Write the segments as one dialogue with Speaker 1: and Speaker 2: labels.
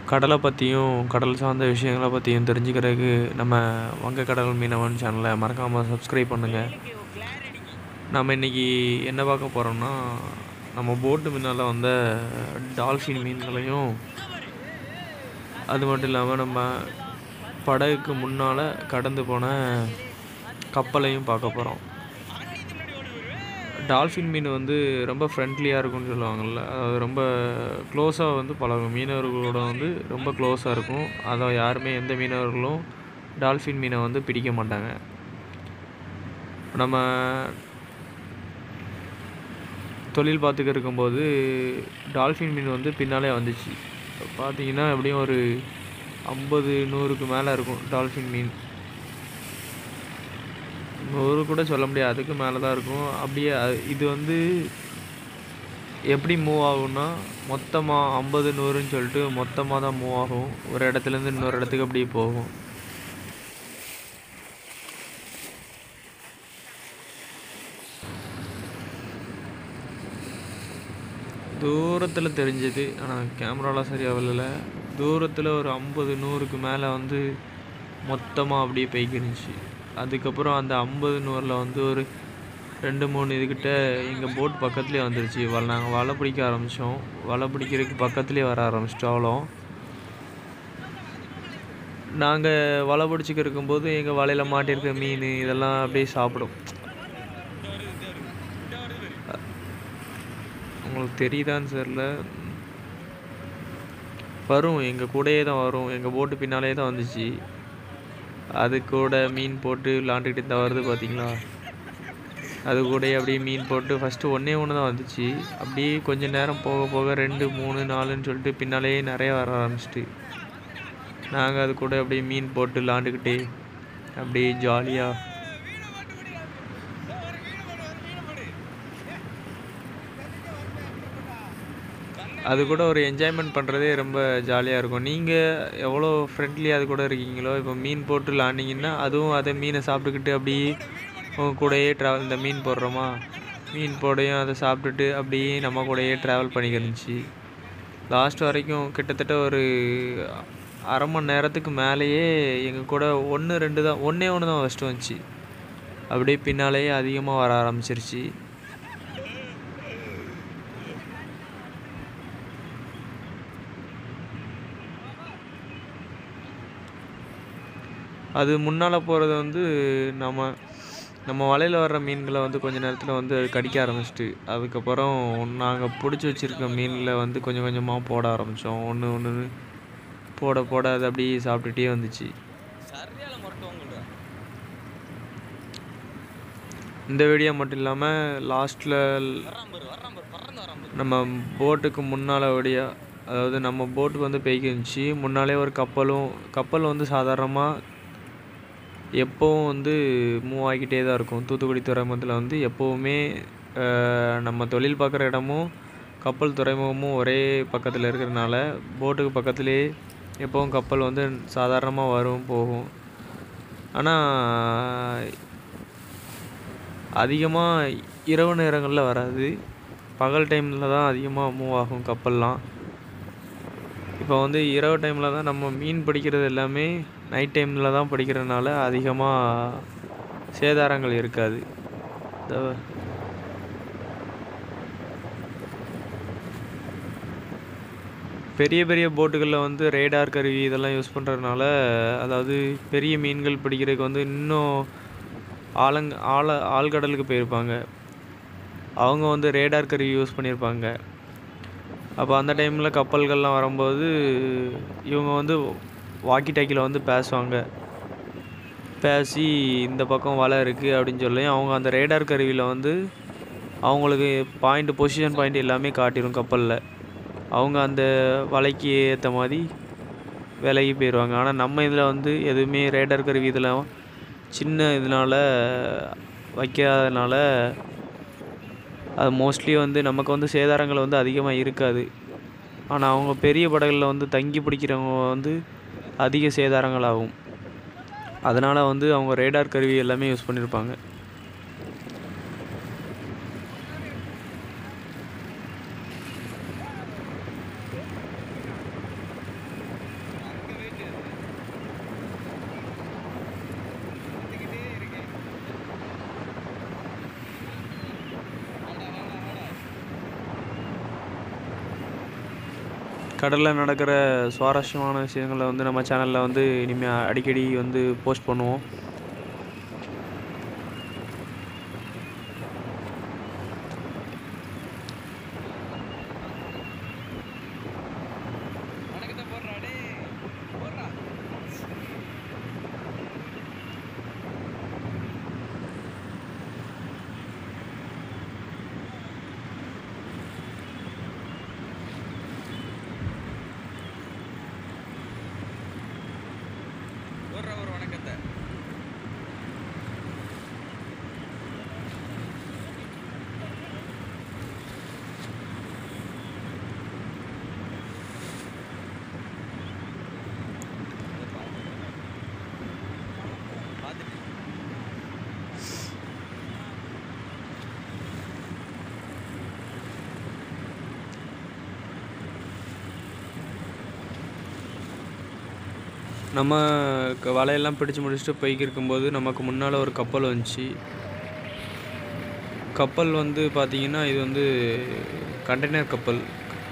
Speaker 1: கடலை பற்றியும் கடல் சார்ந்த விஷயங்களை பற்றியும் தெரிஞ்சுக்கிறதுக்கு நம்ம வங்கக்கடல் மீனவன் சேனலை மறக்காமல் சப்ஸ்கிரைப் பண்ணுங்கள் நம்ம இன்றைக்கி என்ன பார்க்க போகிறோம்னா நம்ம போட்டு முன்னால் வந்த டால்ஃபின் மீன்களையும் அது மட்டும் இல்லாமல் நம்ம படகுக்கு முன்னால் கடந்து போன கப்பலையும் பார்க்க போகிறோம் டால்ஃபின் மீன் வந்து ரொம்ப ஃப்ரெண்ட்லியாக இருக்கும்னு சொல்லுவாங்கள்ல அது ரொம்ப க்ளோஸாக வந்து பழகும் மீனவர்களோட வந்து ரொம்ப க்ளோஸாக இருக்கும் அதை யாருமே எந்த மீனவர்களும் டால்ஃபின் மீனை வந்து பிடிக்க மாட்டாங்க நம்ம தொழில் பார்த்துக்க இருக்கும்போது டால்ஃபின் மீன் வந்து பின்னாலே வந்துச்சு பார்த்தீங்கன்னா எப்படியும் ஒரு ஐம்பது நூறுக்கு மேலே இருக்கும் டால்ஃபின் மீன் நூறு கூட சொல்ல முடியாது அதுக்கு மேலே தான் இருக்கும் அப்படியே அ- இது வந்து எப்படி மூவ் ஆகும்னா மொத்தமாக ஐம்பது நூறுன்னு சொல்லிட்டு மொத்தமாக தான் மூவ் ஆகும் ஒரு இடத்துலேருந்து இன்னொரு இடத்துக்கு அப்படியே போகும் தூரத்தில் தெரிஞ்சது ஆனால் கேமராலாம் சரியாக வரல தூரத்தில் ஒரு ஐம்பது நூறுக்கு மேலே வந்து மொத்தமாக அப்படியே போய்க்கிருந்துச்சு அதுக்கப்புறம் அந்த ஐம்பது நூறில் வந்து ஒரு ரெண்டு மூணு இதுக்கிட்ட எங்கள் போட் பக்கத்துலேயே வந்துருச்சு வலை நாங்கள் வலை பிடிக்க ஆரம்பித்தோம் வலை பிடிக்கிறதுக்கு பக்கத்துலேயே வர ஆரம்பிச்சிட்டோம் அவ்வளோ நாங்கள் வலை பிடிச்சிக்க இருக்கும்போது எங்கள் வலையில் மாட்டியிருக்க மீன் இதெல்லாம் அப்படியே சாப்பிடும் உங்களுக்கு தெரியுதான்னு தெரியல வரும் எங்கள் கூடயே தான் வரும் எங்கள் போட்டு பின்னாலே தான் வந்துச்சு அது கூட மீன் போட்டு விளாண்டுக்கிட்டு இருந்தா வருது பார்த்தீங்களா அது கூடயே அப்படியே மீன் போட்டு ஃபஸ்ட்டு ஒன்றே ஒன்று தான் வந்துச்சு அப்படியே கொஞ்ச நேரம் போக போக ரெண்டு மூணு நாலுன்னு சொல்லிட்டு பின்னாலேயே நிறைய வர ஆரம்பிச்சிட்டு நாங்கள் அது கூட அப்படியே மீன் போட்டு விளாண்டுக்கிட்டே அப்படியே ஜாலியாக அது கூட ஒரு என்ஜாய்மெண்ட் பண்ணுறதே ரொம்ப ஜாலியாக இருக்கும் நீங்கள் எவ்வளோ ஃப்ரெண்ட்லியாக அது கூட இருக்கீங்களோ இப்போ மீன் போட்டு விளாண்டிங்கன்னா அதுவும் அதை மீனை சாப்பிட்டுக்கிட்டு அப்படியே உங்க கூடயே ட்ராவல் இந்த மீன் போடுறோமா மீன் போடையும் அதை சாப்பிட்டுட்டு அப்படியே நம்ம கூடயே ட்ராவல் பண்ணிக்கிருந்துச்சு லாஸ்ட் வரைக்கும் கிட்டத்தட்ட ஒரு அரை மணி நேரத்துக்கு மேலேயே எங்கள் கூட ஒன்று ரெண்டு தான் ஒன்றே ஒன்று தான் ஃபஸ்ட்டு வந்துச்சு அப்படியே பின்னாலேயே அதிகமாக வர ஆரம்பிச்சிருச்சு அது முன்னால் போகிறது வந்து நம்ம நம்ம வலையில் வர்ற மீன்களை வந்து கொஞ்ச நேரத்தில் வந்து அது கடிக்க ஆரம்பிச்சிட்டு அதுக்கப்புறம் நாங்கள் பிடிச்சி வச்சுருக்க மீனில் வந்து கொஞ்சம் கொஞ்சமாக போட ஆரம்பித்தோம் ஒன்று ஒன்று போட போட அது அப்படியே சாப்பிட்டுட்டே வந்துச்சு
Speaker 2: சரியால மட்டும் உங்கள்ட்ட
Speaker 1: இந்த வீடியோ மட்டும் இல்லாமல் லாஸ்ட்டில்
Speaker 2: வர்றான் பாரு வர்றான் பாரு பறந்து வரான் பாரு
Speaker 1: நம்ம போட்டுக்கு முன்னால் வழியா அதாவது நம்ம போட்டுக்கு வந்து போய்க்கு இருந்துச்சு முன்னாலே ஒரு கப்பலும் கப்பல் வந்து சாதாரணமாக எப்போவும் வந்து மூவ் ஆகிக்கிட்டே தான் இருக்கும் தூத்துக்குடி துறைமுகத்தில் வந்து எப்போவுமே அஹ், நம்ம தொழில் பார்க்குற இடமும் கப்பல் துறைமுகமும் ஒரே பக்கத்தில் இருக்கிறனால போட்டுக்கு பக்கத்துலேயே எப்போவும் கப்பல் வந்து சாதாரணமாக வரும் போகும் ஆனால் அதிகமாக இரவு நேரங்களில் வராது பகல் டைமில் தான் அதிகமாக மூவ் ஆகும் கப்பல்லாம் இப்போ வந்து இரவு டைமில் தான் நம்ம மீன் பிடிக்கிறது எல்லாமே நைட் டைமில் தான் பிடிக்கிறதுனால அதிகமாக சேதாரங்கள் இருக்காது இந்த- பெரிய பெரிய போட்டுகளில் வந்து ரேடார் கருவி இதெல்லாம் யூஸ் பண்ணுறதுனால அதாவது பெரிய மீன்கள் பிடிக்கிறதுக்கு வந்து இன்னும் ஆழங் ஆழ ஆழ்கடலுக்கு போயிருப்பாங்க அவங்க வந்து ரேடார் கருவி யூஸ் பண்ணியிருப்பாங்க அப்போ அந்த டைமில் கப்பல்கள்லாம் வரும்போது இவங்க வந்து வாக்கி டாக்கியில் வந்து பேசுவாங்க பேசி இந்த பக்கம் வலை இருக்குது அப்படின்னு சொல்லி அவங்க அந்த ரேடார் கருவியில் வந்து அவங்களுக்கு பாயிண்ட் பொசிஷன் பாயிண்ட் எல்லாமே காட்டிடும் கப்பலில் அவங்க அந்த வலைக்கு ஏற்ற மாதிரி விலகி போயிடுவாங்க ஆனால் நம்ம இதில் வந்து எதுவுமே ரேடார் கருவி இதில் சின்ன இதனால வைக்காதனால அது மோஸ்ட்லி வந்து நமக்கு வந்து சேதாரங்கள் வந்து அதிகமாக இருக்காது ஆனால் அவங்க பெரிய படகுல வந்து தங்கி பிடிக்கிறவங்க வந்து அதிக சேதாரங்கள் ஆகும் அதனால் வந்து அவங்க ரேடார் கருவி எல்லாமே யூஸ் பண்ணியிருப்பாங்க கடலில் நடக்கிற சுவாரஸ்யமான விஷயங்களை வந்து நம்ம சேனலில் வந்து இனிமேல் அடிக்கடி வந்து போஸ்ட் பண்ணுவோம்
Speaker 2: வணக்கத்தை போடுறா டேய் போடுறா போடுறா ஒரு வணக்கத்தை பார்த்துட்டு
Speaker 1: நம்ம க- வலையெல்லாம் பிடிச்சு முடிச்சுட்டு போய்க்கு இருக்கும்போது நமக்கு முன்னால் ஒரு கப்பல் வந்துச்சு கப்பல் வந்து பார்த்தீங்கன்னா இது வந்து கண்டெய்னர் கப்பல்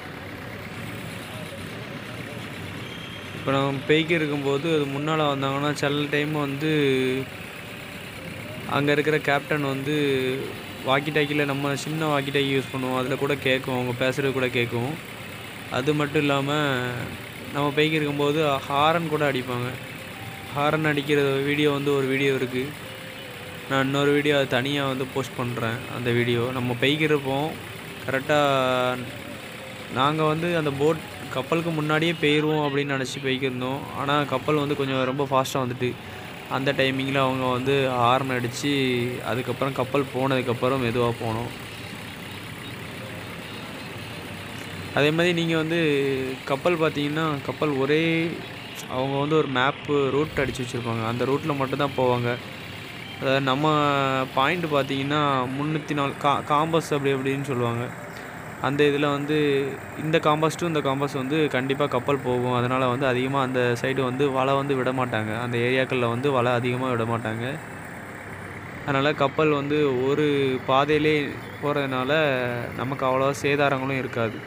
Speaker 1: இப்போ நம்ம பெய்க்கு இருக்கும்போது அது முன்னால் வந்தாங்கன்னா சில டைம் வந்து அங்கே இருக்கிற கேப்டன் வந்து வாக்கி டாக்கியில் நம்ம சின்ன வாக்கி டாக்கி யூஸ் பண்ணுவோம் அதில் கூட கேட்கும் அவங்க பேசுகிறது கூட கேட்கும் அது மட்டும் இல்லாமல் நம்ம பைக் இருக்கும்போது ஹாரன் கூட அடிப்பாங்க ஹாரன் அடிக்கிற வீடியோ வந்து ஒரு வீடியோ இருக்குது நான் இன்னொரு வீடியோ அது தனியாக வந்து போஸ்ட் பண்ணுறேன் அந்த வீடியோ நம்ம பைக் இருப்போம் கரெக்டாக நாங்கள் வந்து அந்த போட் கப்பலுக்கு முன்னாடியே போயிடுவோம் அப்படின்னு நினச்சி போய்க்கிருந்தோம் ஆனால் கப்பல் வந்து கொஞ்சம் ரொம்ப ஃபாஸ்ட்டாக வந்துட்டு அந்த டைமிங்கில் அவங்க வந்து ஹார்ன் அடித்து அதுக்கப்புறம் கப்பல் போனதுக்கப்புறம் மெதுவாக போனோம் அதே மாதிரி நீங்கள் வந்து கப்பல் பார்த்தீங்கன்னா கப்பல் ஒரே அவங்க வந்து ஒரு மேப்பு ரூட் அடித்து வச்சுருப்பாங்க அந்த ரூட்டில் மட்டும்தான் போவாங்க அதாவது நம்ம பாயிண்ட் பார்த்தீங்கன்னா முந்நூற்றி நாலு கா காம்பஸ் அப்படி அப்படின்னு சொல்லுவாங்க அந்த இதில் வந்து இந்த காம்பஸ் டு இந்த காம்பஸ் வந்து கண்டிப்பாக கப்பல் போகும் அதனால் வந்து அதிகமாக அந்த சைடு வந்து வலை வந்து விட மாட்டாங்க அந்த ஏரியாக்களில் வந்து வலை அதிகமாக விட மாட்டாங்க அதனால் கப்பல் வந்து ஒரு பாதையிலே போகிறதுனால நமக்கு அவ்வளோவா சேதாரங்களும் இருக்காது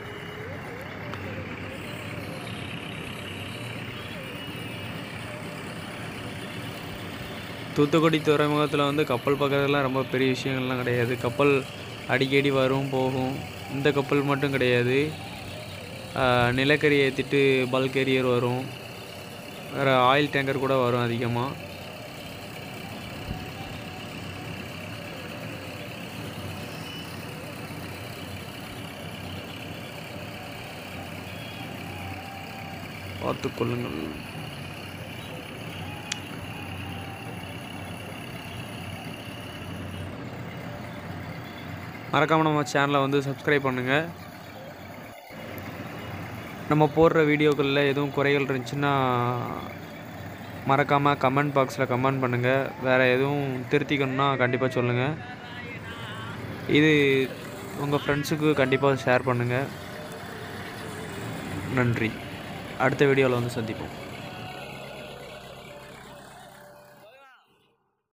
Speaker 1: தூத்துக்குடி துறைமுகத்தில் வந்து கப்பல் பார்க்குறதுலாம் ரொம்ப பெரிய விஷயங்கள்லாம் கிடையாது கப்பல் அடிக்கடி வரும் போகும் இந்த கப்பல் மட்டும் கிடையாது ஆஹ் நிலக்கரி ஏற்றிட்டு பல்க் கேரியர் வரும் வேறு ஆயில் டேங்கர் கூட வரும் அதிகமாக பார்த்துக்கொள்ளுங்கள் மறக்காமல் நம்ம சேனலை வந்து சப்ஸ்கிரைப் பண்ணுங்கள் நம்ம போடுற வீடியோக்களில் எதுவும் குறைகள் இருந்துச்சுன்னா மறக்காமல் கமெண்ட் பாக்ஸில் கமெண்ட் பண்ணுங்கள் வேறு எதுவும் திருத்திக்கணும்னா கண்டிப்பாக சொல்லுங்கள் இது உங்கள் ஃப்ரெண்ட்ஸுக்கு கண்டிப்பாக ஷேர் பண்ணுங்கள் நன்றி அடுத்த வீடியோவில் வந்து சந்திப்போம்